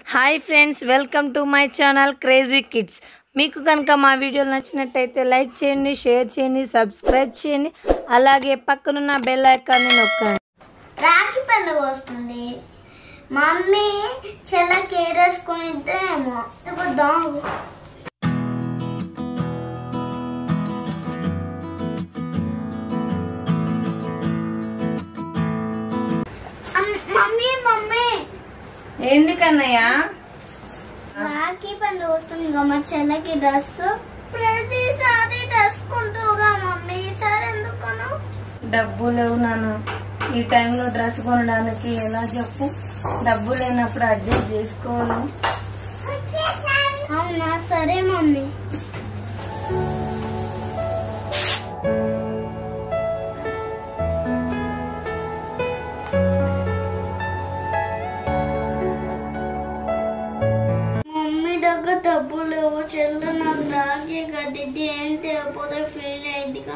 Hi friends welcome to my channel crazy kids మీకు కనుక మా వీడియోలు నచ్చినట్టయితే లైక్ చేయండి షేర్ చేయండి సబ్స్క్రైబ్ చేయండి అలాగే పక్కనున్న బెల్ ఐకాన్ని నొక్కండి రాఖీ పండుగ వస్తుంది మమ్మీ చెల్లకి ఏరేసుకొని ఇద్దామేమో ఇప్పుడు దాగు అమ్- మమ్మీ మమ్మీ ఏంది కన్నయ్య రాఖీ పండుగ వస్తుంది కదా మా చెల్లకి డ్రెస్ ప్రతిసారి డ్రెస్ కొంటూగా మమ్మీ ఈసారి ఎందుకు కొనవు? డబ్బు లేవు నాన్న ఈ టైంలో డ్రెస్ కొనడానికి ఎలా చెప్పు డబ్బు లేనప్పుడు అడ్జస్ట్ చేసుకోవాలి అవునా సరే మమ్మీ మమ్మీ దగ్గర డబ్బులు లేవు చెల్లు నాకు రాగి కట్టిద్ది ఏం తేకపోతే ఫెయిల్ అయిందిగా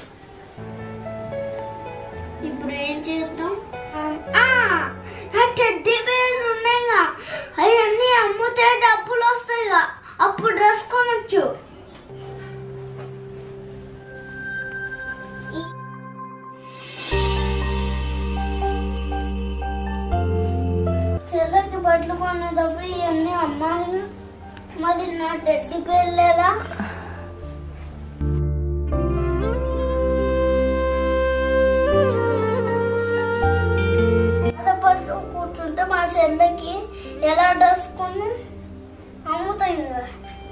ఇప్పుడు ఏం చేద్దాం ఆ, నా టెడ్డీ బేర్లు ఉన్నాయిగా అవన్నీ అమ్ముతే డబ్బులు వస్తాయిగా అప్పుడు డ్రెస్ కొనొచ్చు చెల్లకి బట్టలు కొనేటప్పుడు ఇవన్నీ అమ్మాలి మరి నా టెడ్డీ బేర్ లేదా బాధపడుతూ కూర్చుంటే మా చెల్లెకి ఎలా డ్రెస్ కొని అమ్ముతాయి కదా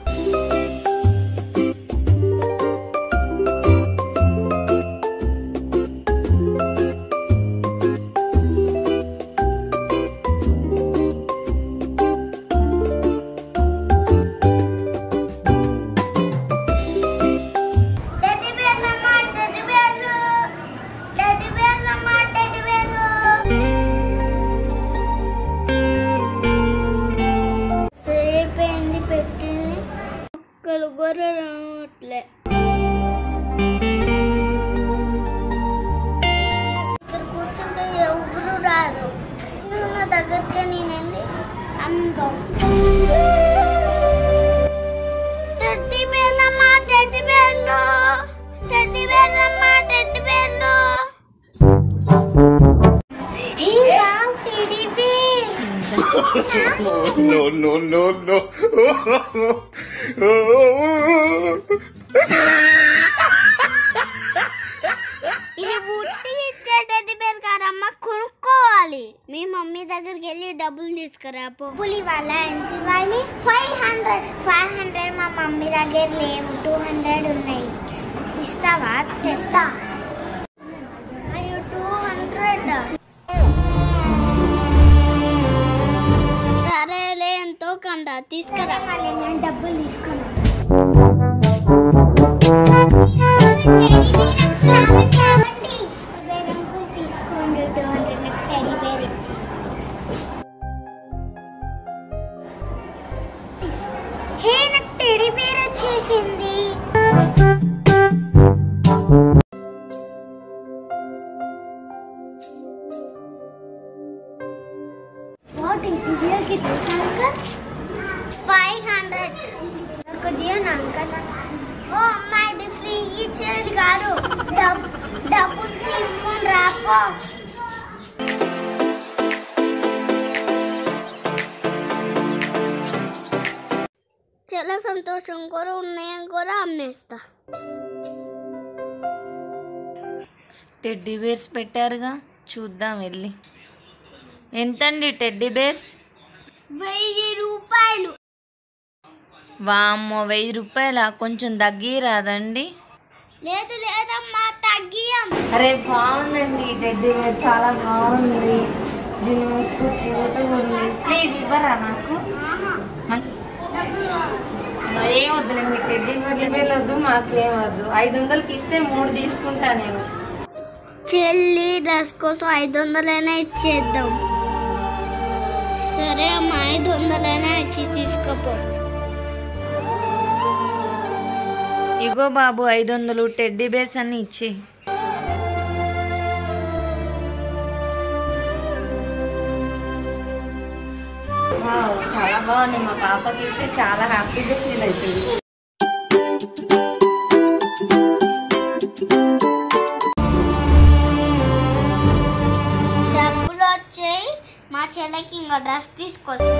టెడ్డీ బేర్లమ్మ, టెడ్డీ బేర్లు. టెడ్డీ బేర్లమ్మ, టెడ్డీ బేర్లు. సేపైంది పెట్టింది ఒక్కరు కూడా రావట్లే ఇక్కడ కూర్చుంటే ఎవరు రారు నువ్వు నా దగ్గరికి నేను వెళ్ళి అందం టెడ్డీ బేర్లమ్మ టెడ్డీ బేర్లు టెడ్డీ బేర్లమ్మ టెడ్డీ బేర్లు ఈ Ram teddy bear no, no, no, no. ఇది ఉట్టిగా ఇచ్చే టెడ్డీ బేర్ కాదమ్మా కొనుక్కోవాలి మీ మమ్మీ దగ్గరికి వెళ్ళి డబ్బులు తీసుకురా పువ్వులు ఇవ్వాలా ఎంత ఇవ్వాలి ఫైవ్ హండ్రెడ్ ఫైవ్ హండ్రెడ్ మా మమ్మీ దగ్గర లేవు టూ హండ్రెడ్ ఉన్నాయి ఇస్తావా తెస్తా అయ్యో టూ హండ్రెడ్ సరేలే ఎంతో కంట తీసుకురా నేను డబ్బులు తీసుకొని తీసుకోండి టూ హండ్రెడ్ నాకు టెడీ బేర్ ఇచ్చి హే నాకు టెడీ బేర్ వచ్చేసింది వాట్ ఇది బియర్కి అంకల్ ఫైవ్ హండ్రెడ్ నాకు దియను అంకల్ ఓ అమ్మాయి ఇది ఫ్రీ ఇచ్చేది కాదు డబ్బు డబ్బు తీసుకొని రాపో చాలా సంతోషం కూడా ఉన్నాయని కూడా అమ్మేస్తా టెడ్డీ బేర్స్ పెట్టారుగా చూద్దాం వెళ్ళి ఎంతండి టెడ్డీ బేర్స్ వెయ్యి రూపాయలు వామ్మో వెయ్యి రూపాయల కొంచెం తగ్గి రాదండి లేదు లేదమ్మా తగ్గియం అరే బాగుందండి టెడ్డీ బేర్ చాలా బాగుంది దీని ముక్కు క్యూట్గా ఉంది ప్లీజ్ ఇవ్వరా నాకు మన- ఏం వద్దులే మీకు టెడ్డీ బేర్లు బేర్లు వద్దు మాకేం వద్దు ఐదు వందలకి ఇస్తే మూడు తీసుకుంటా నేను చెల్లి డ్రెస్ కోసం ఐదు వందలైనా ఇచ్చేద్దాం సరే అమ్మా ఐదు వందలైనా ఇచ్చి తీసుకోపో ఇగో బాబు ఐదు వందలు టెడ్డీ బేర్స్ అన్ని ఇచ్చి వావ్, చాలా బాగుంది మా పాపకి ఇస్తే చాలా హ్యాపీగా ఫీల్ అవుతుంది డబ్బులు వచ్చాయి మా చెల్లెకి ఇంకా డ్రెస్ తీసుకొస్తా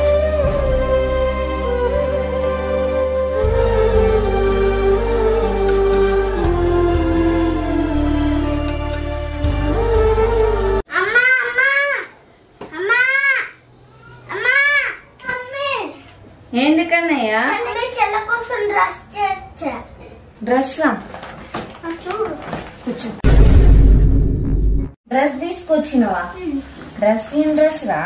అమ్మా అమ్మా అమ్మా అమ్మా మమ్మీ ఎందుకన్నయ్యా చెల్లెకి చెల్ల కోసం డ్రెస్ తెచ్చా డ్రెస్ లా ఆ చూడు కూర్చో డ్రెస్ తీసుకొచ్చినవా డ్రెస్ ఏం డ్రెస్ రా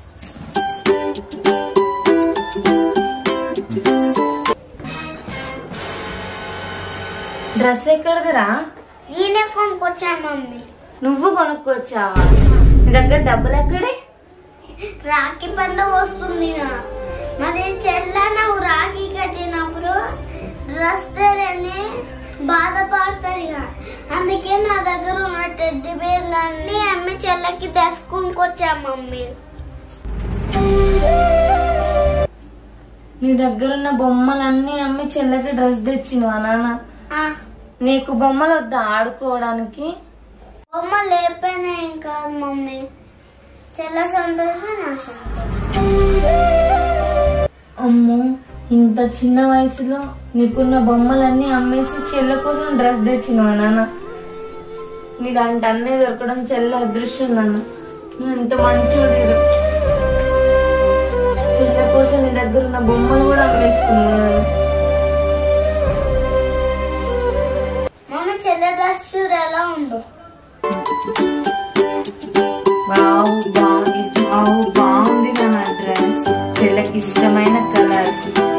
డ్రెస్ ఎక్కడదిరా నేనే కొనుక్కొచ్చా మమ్మీ నువ్వు కొనుక్కొచ్చావా నీ దగ్గర డబ్బులు ఎక్కడే రాఖీ పండుగ వస్తుంది కదా. మరి చెల్ల నువ్వు రాఖీ కట్టినప్పుడు డ్రెస్ తెరని బాధపడతారు ఇక. అందుకే నా దగ్గర ఉన్న టెడ్డి బేర్లన్నీ అమ్మి చెల్లకి డ్రెస్ కొనుక్కొచ్చా మమ్మీ నీ దగ్గర ఉన్న బొమ్మలన్నీ అమ్మి చెల్లకి డ్రెస్ తెచ్చినవా నాన్న ఆ, నీకు బొమ్మలు వద్దా ఆడుకోవడానికి బొమ్మ లేకపోయినా ఏం కాదు మమ్మీ చెల్ల సంతోషం నా సంతోషం అమ్మో ఇంత చిన్న వయసులో నీకున్న బొమ్మలన్నీ అమ్మేసి చెల్ల కోసం డ్రెస్ తెచ్చినవా నాన్న నీ దాంట్ అన్నీ దొరకడం చెల్ల అదృష్టం నాన్న నువ్వు ఎంత మంచోడు చెల్ల కోసం నీ దగ్గర ఉన్న బొమ్మలు కూడా అమ్మేసుకున్నావు నాన్న మమ్మీ చెల్ల డ్రెస్ చూడు ఎలా ఉందో వావ్ బాగుంది వావ్ బాగుంది నా డ్రెస్ చెల్లకి ఇష్టమైన కలర్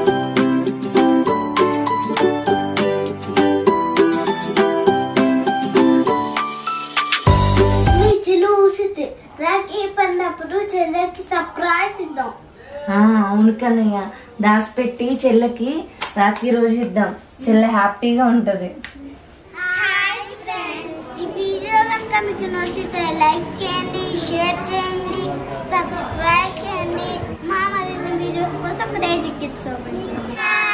మీ చిలు ఊసితే రాఖీ పండప్పుడు చెల్లెకి సర్ప్రైజ్ ఇద్దాం ఆ, అవును కన్నయ్య దాచిపెట్టి చెల్లకి రాత్రి రోజు ఇద్దాం చెల్ల హ్యాపీగా ఉంటది హాయ్ ఫ్రెండ్స్ ఈ వీడియో కనుక మీకు నచ్చితే లైక్ చేయండి షేర్ చేయండి సబ్స్క్రైబ్ చేయండి మా మరిన్ని వీడియోస్ కోసం రేజ్ కిడ్స్ ఓపెన్ చేయండి